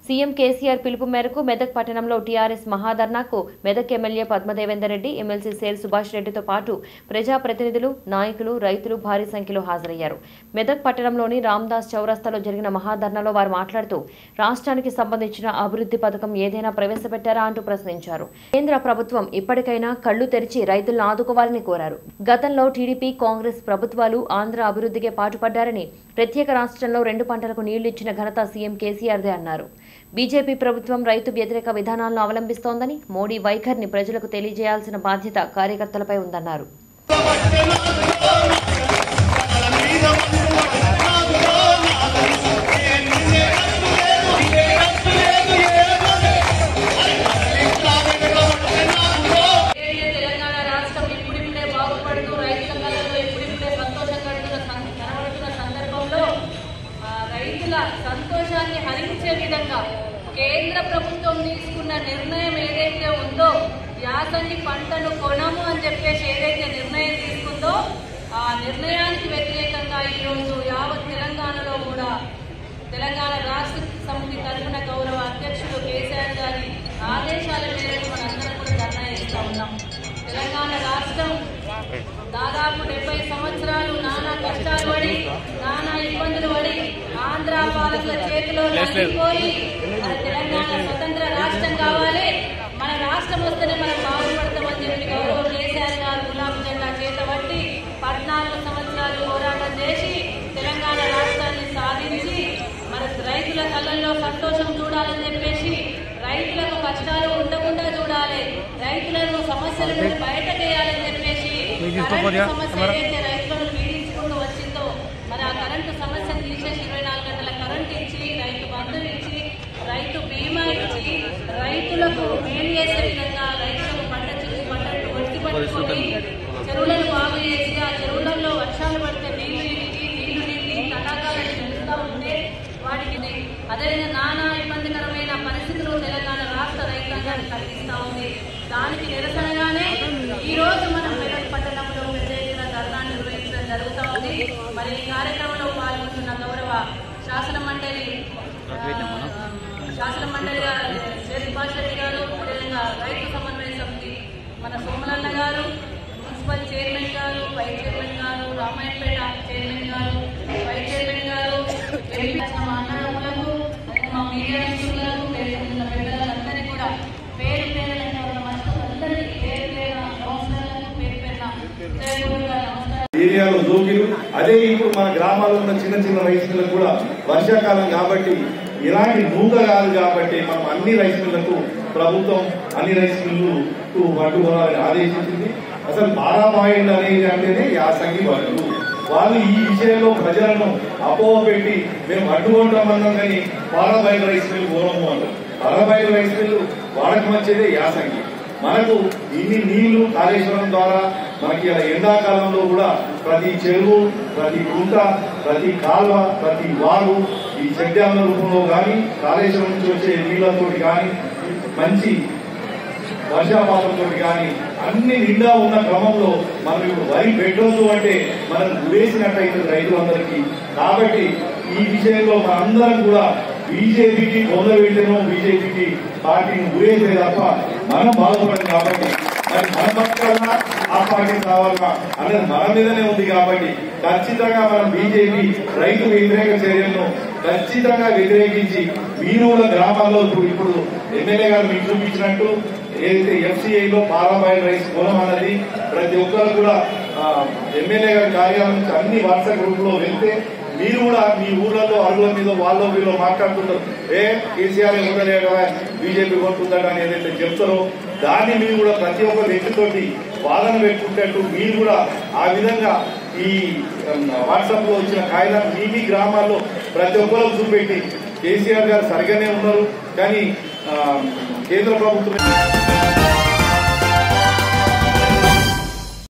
CM KCR పిలుపు మేరకు మెదక్ పట్టణంలో టీఆర్ఎస్ మహాధర్నాకు మెదక్ ఎమ్మెల్యే పద్మదేవేందర్ రెడ్డి ఎమ్మెల్సీ సేల్ సుభాష్ రెడ్డితో పాటు ప్రజాప్రతినిధులు నాయకులు రైతులు భారీ సంఖ్యలో హాజరయ్యారు మెదక్ పట్టణంలోని రామ్దాస్ చౌరస్తాలో జరిగిన మహాధర్నాలో వారు మాట్లాడుతూ రాష్ట్రానికి సంబంధించిన అభివృద్ధి పథకం ఏదైనా ప్రవేశపెట్టారా అంటూ ప్రశ్నించారు కేంద్ర ప్రభుత్వం ఇప్పటికైనా కళ్లు తెరిచి రైతులను ఆదుకోవాలని కోరారు గతంలో టీడీపీ కాంగ్రెస్ ప్రభుత్వాలు ఆంధ్ర అభివృద్ధికే పాటుపడ్డారని ప్రత్యేక రాష్ట్రంలో రెండు పంటలకు నీళ్లు ఇచ్చిన ఘనత సీఎం కేసీఆర్దే అన్నారు బీజేపీ ప్రభుత్వం రైతు వ్యతిరేక విధానాలను అవలంబిస్తోందని మోడీ వైఖరిని ప్రజలకు తెలియజేయాల్సిన బాధ్యత కార్యకర్తలపై ఉందన్నారు ఏరియా తెలంగాణ రాష్ట్రం ఇప్పుడిప్పుడే బాగుపడుతూ రైతుల కళల్లో ఇప్పుడిప్పుడే సంతోషం కడుతున్న సం- కనబడుతున్న సందర్భంలో ఆ, రైతుల సంతోషాన్ని హరించే విధంగా కేంద్ర ప్రభుత్వం తీసుకున్న నిర్ణయం ఏదైతే ఉందో యాసంగి పంటను కొనము అని చెప్పేసి ఏదైతే నిర్ణయం తీసుకుందో ఆ నిర్ణయానికి వ్యతిరేకంగా ఈరోజు యావత్ తెలంగాణలో కూడా తెలంగాణ రాష్ట్ర సమితి తరఫున గౌరవ అధ్యక్షుడు కేసీఆర్ గారి ఆదేశాల మేరకు మనందరం కూడా ధర్నా చేస్తా ఉన్నాం తెలంగాణ రాష్ట్రం దాదాపు డెబ్బై సంవత్సరాలు నానా కష్టాలు పడి నానా ఇబ్బందులు పడి ఆంధ్ర పాలకుల చేతిలో నలిగిపోయి మన తెలంగాణ స్వతంత్ర రాష్ట్రం కావాలి మన రాష్ట్రం వస్తేనే మనం బాగుపడతామని చెప్పి గౌరవ కేసీఆర్ గారు గులాబీ జెండా చేతబట్టి పద్నాలుగు సంవత్సరాలు పోరాటం చేసి తెలంగాణ రాష్ట్రాన్ని సాధించి మన రైతుల కళ్ళల్లో సంతోషం చూడాలని చెప్పేసి రైతులకు కష్టాలు ఉండకుండా చూడాలి రైతులను సమస్యల నుండి బయటకేయాలని చెప్పేసి కరెంటు సమస్య ఏదైతే రైతులను పీడించుకుంటూ వచ్చిందో మరి ఆ కరెంటు సమస్యను తీసేసి ఇరవై నాలుగు గంటల కరెంట్ ఇచ్చి రైతు బంధు ఇచ్చి రైతు బీమా ఇచ్చి రైతులకు మేలు చేసే విధంగా రైతులకు పంట చిక్కు పంటలు ఒట్టి పట్టుకొని చెరువులను బాగు చేసి ఆ చెరువులలో వర్షాలు పడితే నీళ్లు ఇంటి నీళ్లు నిండి తటాకాలను పెంచుతూ ఉంటే వాటికి అదేవిధంగా నానా ఇబ్బందికరమైన పరిస్థితులు తెలంగాణ రాష్ట్ర రైతాంగాన్ని కలిగిస్తా ఉంది దానికి నిరసనగానే ఈ రోజు మనం మెదక్ పట్టణంలో పెద్ద ఎత్తున ధర్నా నిర్వహించడం జరుగుతూ ఉంది మరి ఈ కార్యక్రమంలో పాల్గొంటున్న గౌరవ శాసన మండలి ఆ, శాసన మండలి గారు శ్రీ సుభాష్ రెడ్డి గారు అదేవిధంగా రైతు సమన్వయ సమితి మన సోమలన్న గారు మున్సిపల్ చైర్మన్ గారు వైస్ చైర్మన్ గారు రామాయణపేట చైర్మన్ గారు వైస్ చైర్మన్ గారు ఎంపీ మా అన్నదమ్ములకు మా మీడియా మిత్రులకు పేరున్న పెద్దలందరినీ కూడా పేరు పేరున ఉన్న మనుషులందరికీ పేరు పేరున నమస్కారాలు పేరు పేరున హృదయపూర్వక నమస్కారాలు ఏరియాలో దోకిలు అదే ఇప్పుడు మన గ్రామాల్లో ఉన్న చిన్న చిన్న రైతులకు కూడా వర్షాకాలం కాబట్టి ఇలాంటి నూక కాదు కాబట్టి మనం అన్ని రైస్ మిల్లకు ప్రభుత్వం అన్ని రైస్ మిల్లుకు పట్టుకోవాలని ఆదేశించింది అసలు బారాబాయిల్ అనేది అంటేనే యాసంగి వాళ్ళు వాళ్ళు ఈ విషయంలో ప్రజలను అపోహ పెట్టి మేము అడ్డుకుంటామన్నాం కానీ బారాబాయిల్ రైస్ మిల్ పోవము అన్నారు బారాబాయిల్ రైస్ మిల్లు వాడకం వచ్చేదే యాసంగి మనకు ఇన్ని నీళ్లు కాళేశ్వరం ద్వారా మనకి ఇలా ఎండాకాలంలో కూడా ప్రతి చెరువు ప్రతి గుంట ప్రతి కాల్వ ప్రతి వాగు ఈ చెక్ డ్యామ్ల రూపంలో కానీ కాళేశ్వరం నుంచి వచ్చే నీళ్లతో కానీ మంచి వర్షాపాతంతో కానీ అన్ని నిండా ఉన్న క్రమంలో మనం ఇప్పుడు వరి పెట్టొద్దు అంటే మనం వేసినట్టయితే రైతులందరికీ కాబట్టి ఈ విషయంలో మనందరం కూడా బీజేపీకి పొందబెట్టను బీజేపీకి పార్టీని ఊరేసే తప్ప మనం బాధపడదు కాబట్టి మరి మన బతకాలన్నా ఆ పార్టీ రావాలన్నా అనేది మన మీదనే ఉంది కాబట్టి ఖచ్చితంగా మనం బీజేపీ రైతు వ్యతిరేక చర్యలను ఖచ్చితంగా వ్యతిరేకించి మీరు కూడా గ్రామాల్లో ఇప్పుడు ఇప్పుడు ఎమ్మెల్యే గారు మీకు చూపించినట్టు ఏదైతే ఎఫ్సీఐలో పారాబాయిల్ రైస్ పొలం అన్నది ప్రతి ఒక్కరు కూడా ఆ, ఎమ్మెల్యే గారి కార్యాలయం నుంచి అన్ని వాట్సాప్ గ్రూప్ లో వెళ్తే మీరు కూడా మీ ఊర్లలో అరుగుల మీద వాళ్ళ వీళ్ళు మాట్లాడుతుంటారు ఏ కేసీఆర్ ఉండలే కదా బీజేపీ కొంటుందట అని ఏదైతే చెప్తారో దాన్ని మీరు కూడా ప్రతి ఒక్క వ్యక్తితోటి వాదన పెట్టుకుంటట్టు మీరు కూడా ఆ విధంగా ఈ వాట్సాప్ లో వచ్చిన కాగితాలు మీ మీ గ్రామాల్లో ప్రతి ఒక్కరు చూపెట్టి కేసీఆర్ గారు సరిగానే ఉన్నారు కానీ ఆ, కేంద్ర ప్రభుత్వం